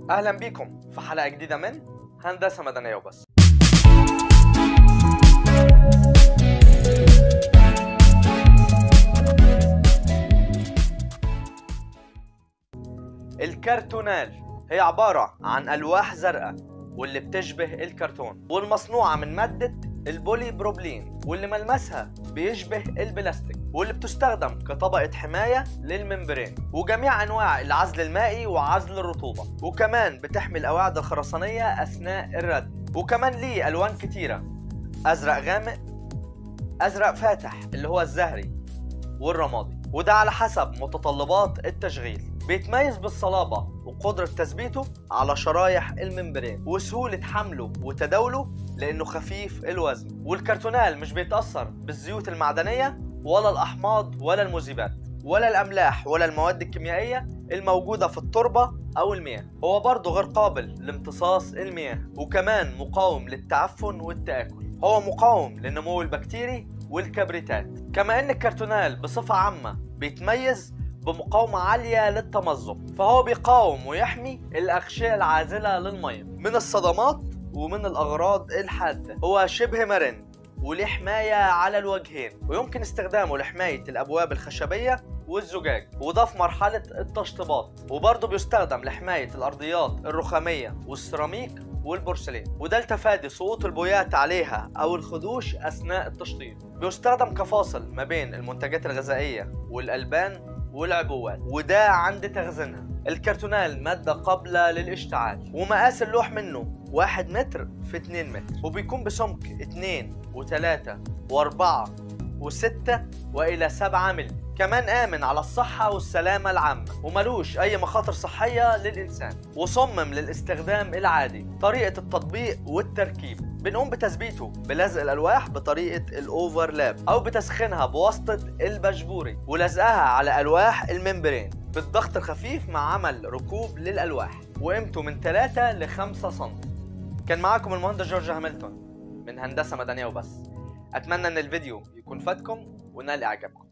اهلا بيكم في حلقه جديده من هندسه مدنيه وبس الكرتونال هي عبارة عن ألواح زرقاء واللي بتشبه الكرتون والمصنوعة من مادة البولي بروبلين واللي ملمسها بيشبه البلاستيك واللي بتستخدم كطبقة حماية للممبرين وجميع أنواع العزل المائي وعزل الرطوبة وكمان بتحمي القواعد الخرسانية أثناء الردم وكمان ليه ألوان كتيرة أزرق غامق أزرق فاتح اللي هو الزهري والرمادي وده على حسب متطلبات التشغيل بيتميز بالصلابة وقدرة تثبيته على شرايح الممبرين وسهولة حمله وتداوله لأنه خفيف الوزن والكرتونال مش بيتأثر بالزيوت المعدنية ولا الأحماض ولا المذيبات ولا الأملاح ولا المواد الكيميائية الموجودة في التربة أو المياه هو برضه غير قابل لامتصاص المياه وكمان مقاوم للتعفن والتآكل هو مقاوم للنمو البكتيري والكبريتات كما ان الكرتونال بصفة عامة بيتميز بمقاومة عالية للتمزق فهو بيقاوم ويحمي الأغشية العازلة للمية من الصدمات ومن الأغراض الحادة هو شبه مرن وليه حماية على الوجهين ويمكن استخدامه لحماية الأبواب الخشبية والزجاج وده في مرحلة التشطيبات وبرضه بيستخدم لحماية الأرضيات الرخامية والسيراميك والبورسلين وده لتفادي سقوط البويات عليها أو الخدوش أثناء التشطيب بيستخدم كفاصل ما بين المنتجات الغذائية والألبان والعبوات وده عند تخزينها الكرتونال مادة قابلة للاشتعال ومقاس اللوح منه واحد متر في 2 متر وبيكون بسمك 2 و3 و4 و6 وإلى 7 مللي كمان آمن على الصحة والسلامة العامة وملوش أي مخاطر صحية للإنسان وصمم للاستخدام العادي طريقة التطبيق والتركيب بنقوم بتثبيته بلزق الألواح بطريقة الأوفرلاب أو بتسخينها بواسطة البشبوري ولزقها على ألواح الممبرين بالضغط الخفيف مع عمل ركوب للألواح وقيمته من 3 ل 5 سم كان معاكم المهندس جورج هاملتون من هندسة مدنية وبس أتمنى إن الفيديو يكون فاتكم ونال إعجابكم